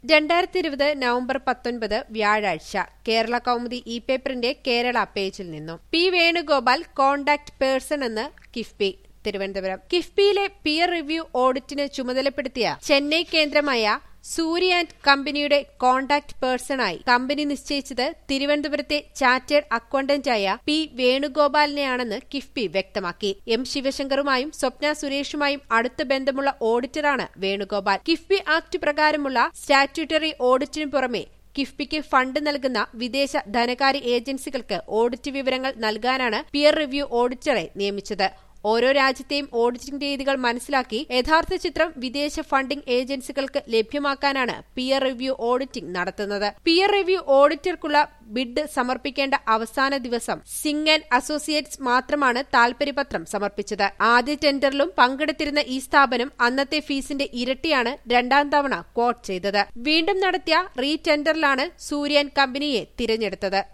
രണ്ടായിരത്തി ഇരുപത് നവംബർ പത്തൊൻപത് വ്യാഴാഴ്ച കേരള കൗമുദി ഇ പേപ്പറിന്റെ കേരള പേജിൽ നിന്നും പി വേണുഗോപാൽ കോണ്ടാക്ട് പേഴ്സൺ എന്ന് കിഫ്ബി തിരുവനന്തപുരം കിഫ്ബിയിലെ പിയർ റിവ്യൂ ഓഡിറ്റിന് ചുമതലപ്പെടുത്തിയ ചെന്നൈ കേന്ദ്രമായ സൂര്യ ആൻഡ് കമ്പനിയുടെ കോണ്ടാക്ട് പേഴ്സണായി കമ്പനി നിശ്ചയിച്ചത് തിരുവനന്തപുരത്തെ ചാർട്ടേഡ് അക്കൌണ്ടന്റായ പി വേണുഗോപാലിനെയാണെന്ന് കിഫ്ബി വ്യക്തമാക്കി എം ശിവശങ്കറുമായും സ്വപ്ന സുരേഷുമായും അടുത്ത ബന്ധമുള്ള ഓഡിറ്ററാണ് വേണുഗോപാൽ കിഫ്ബി ആക്ട് പ്രകാരമുള്ള സ്റ്റാറ്റ്യൂട്ടറി ഓഡിറ്റിനു പുറമെ കിഫ്ബിക്ക് ഫണ്ട് നൽകുന്ന വിദേശ ധനകാര്യ ഏജൻസികൾക്ക് ഓഡിറ്റ് വിവരങ്ങൾ നൽകാനാണ് പിയർ റിവ്യൂ ഓഡിറ്ററെ നിയമിച്ചത് ഓരോ രാജ്യത്തെയും ഓഡിറ്റിംഗ് രീതികൾ മനസ്സിലാക്കി യഥാർത്ഥ ചിത്രം വിദേശ ഫണ്ടിംഗ് ഏജൻസികൾക്ക് ലഭ്യമാക്കാനാണ് പിയർ റിവ്യൂ ഓഡിറ്റിംഗ് നടത്തുന്നത് പിയർ റിവ്യൂ ഓഡിറ്റർക്കുള്ള ബിഡ് സമർപ്പിക്കേണ്ട അവസാന ദിവസം സിംഗ് ആൻഡ് അസോസിയേറ്റ്സ് മാത്രമാണ് താൽപര്യപത്രം സമർപ്പിച്ചത് ആദ്യ ടെൻഡറിലും പങ്കെടുത്തിരുന്ന ഈ സ്ഥാപനം അന്നത്തെ ഫീസിന്റെ ഇരട്ടിയാണ് രണ്ടാം തവണ ക്വാട്ട് ചെയ്തത് വീണ്ടും നടത്തിയ റീ ടെൻഡറിലാണ് സൂര്യൻ കമ്പനിയെ തിരഞ്ഞെടുത്തത്